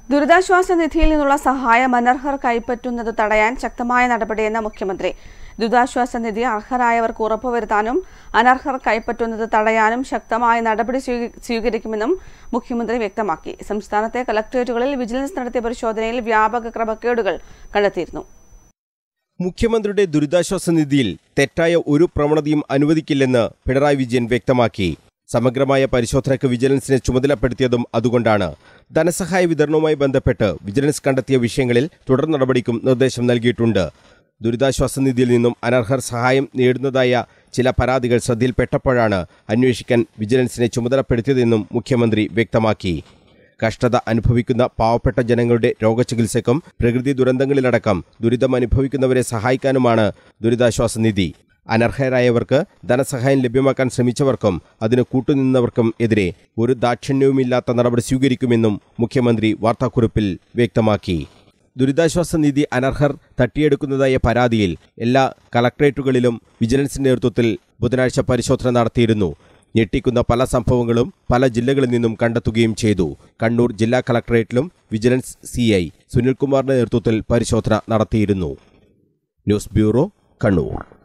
ദുരിതാശ്വാസ നിധിയിൽ നിന്നുള്ള സഹായം അനർഹർ കൈപ്പറ്റുന്നത് തടയാൻ ശക്തമായ നടപടിയെന്ന് മുഖ്യമന്ത്രി ദുരിതാശ്വാസ നിധി അർഹരായവർക്ക് ഉറപ്പുവരുത്താനും അനർഹർ കൈപ്പറ്റുന്നത് തടയാനും ശക്തമായ നടപടി സ്വീക- സ്വീകരിക്കുമെന്നും മുഖ്യമന്ത്രി വ്യക്തമാക്കി സംസ്ഥാനത്തെ കലക്ടറേറ്റുകളിൽ വിജിലൻസ് നടത്തിയ പരിശോധനയിൽ വ്യാപക ക്രമക്കേടുകൾ കണ്ടെത്തിയിരുന്നു മുഖ്യമന്ത്രിയുടെ ദുരിതാശ്വാസ നിധിയിൽ തെറ്റായ ഒരു പ്രവണതയും അനുവദിക്കില്ലെന്ന് പിണറായി വിജയൻ വ്യക്തമാക്കി സമഗ്രമായ പരിശോധനയ്ക്ക് വിജിലൻസിനെ ചുമതലപ്പെടുത്തിയതും അതുകൊണ്ടാണ് ധനസഹായ വിതരണവുമായി ബന്ധപ്പെട്ട് വിജിലൻസ് കണ്ടെത്തിയ വിഷയങ്ങളിൽ തുടർ നടപടിക്കും നിർദ്ദേശം നൽകിയിട്ടുണ്ട് ദുരിതാശ്വാസ നിധിയിൽ നിന്നും അനർഹർ സഹായം നേടുന്നതായ ചില പരാതികൾ ശ്രദ്ധയിൽപ്പെട്ടപ്പോഴാണ് അന്വേഷിക്കാൻ വിജിലൻസിനെ ചുമതലപ്പെടുത്തിയതെന്നും മുഖ്യമന്ത്രി വ്യക്തമാക്കി കഷ്ടത അനുഭവിക്കുന്ന പാവപ്പെട്ട ജനങ്ങളുടെ രോഗചികിത്സയ്ക്കും പ്രകൃതി ദുരന്തങ്ങളിലടക്കം ദുരിതം അനുഭവിക്കുന്നവരെ സഹായിക്കാനുമാണ് ദുരിതാശ്വാസ നിധി അനർഹരായവർക്ക് ധനസഹായം ലഭ്യമാക്കാൻ ശ്രമിച്ചവർക്കും അതിന് കൂട്ടുനിന്നവർക്കും എതിരെ ഒരു ദാക്ഷിണ്യവുമില്ലാത്ത നടപടി സ്വീകരിക്കുമെന്നും മുഖ്യമന്ത്രി വാർത്താക്കുറിപ്പിൽ വ്യക്തമാക്കി ദുരിതാശ്വാസ നിധി അനർഹർ തട്ടിയെടുക്കുന്നതായ പരാതിയിൽ എല്ലാ കളക്ടറേറ്റുകളിലും വിജിലൻസ് നേതൃത്വത്തിൽ ബുധനാഴ്ച പരിശോധന നടത്തിയിരുന്നു ഞെട്ടിക്കുന്ന പല സംഭവങ്ങളും പല ജില്ലകളിൽ നിന്നും കണ്ടെത്തുകയും ചെയ്തു കണ്ണൂർ ജില്ലാ കളക്ടറേറ്റിലും വിജിലൻസ് സി ഐ സുനിൽകുമാറിന്റെ നേതൃത്വത്തിൽ പരിശോധന നടത്തിയിരുന്നു ന്യൂസ് ബ്യൂറോ കണ്ണൂർ